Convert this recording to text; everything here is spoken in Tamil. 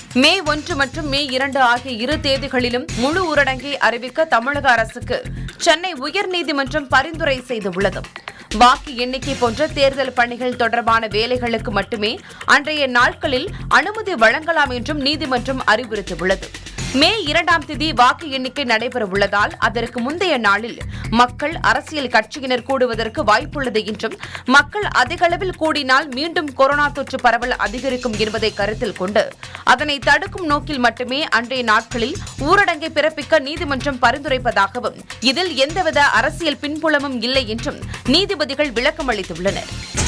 மே ஒன்று மற்றும் மே இரண்டு ஆகிய இரு தேதிகளிலும் முழு ஊரடங்கை அறிவிக்க தமிழக அரசுக்கு சென்னை உயர்நீதிமன்றம் பரிந்துரை செய்துள்ளது வாக்கு எண்ணிக்கை போன்ற தேர்தல் பணிகள் தொடர்பான வேலைகளுக்கு மட்டுமே அன்றைய நாட்களில் அனுமதி வழங்கலாம் என்றும் நீதிமன்றம் அறிவுறுத்தியுள்ளது மே இரண்டாம் தேதி வாக்கு எண்ணிக்கை நடைபெற உள்ளதால் அதற்கு முந்தைய நாளில் மக்கள் அரசியல் கட்சியினர் கூடுவதற்கு வாய்ப்புள்ளது என்றும் மக்கள் அதிக அளவில் கூடினால் மீண்டும் கொரோனா தொற்று பரவல் அதிகரிக்கும் என்பதை கருத்தில் கொண்டு அதனை தடுக்கும் நோக்கில் மட்டுமே அன்றைய நாட்களில் ஊரடங்கை பிறப்பிக்க நீதிமன்றம் பரிந்துரைப்பதாகவும் இதில் எந்தவித அரசியல் பின்புலமும் இல்லை என்றும் நீதிபதிகள் விளக்கம் அளித்துள்ளனர்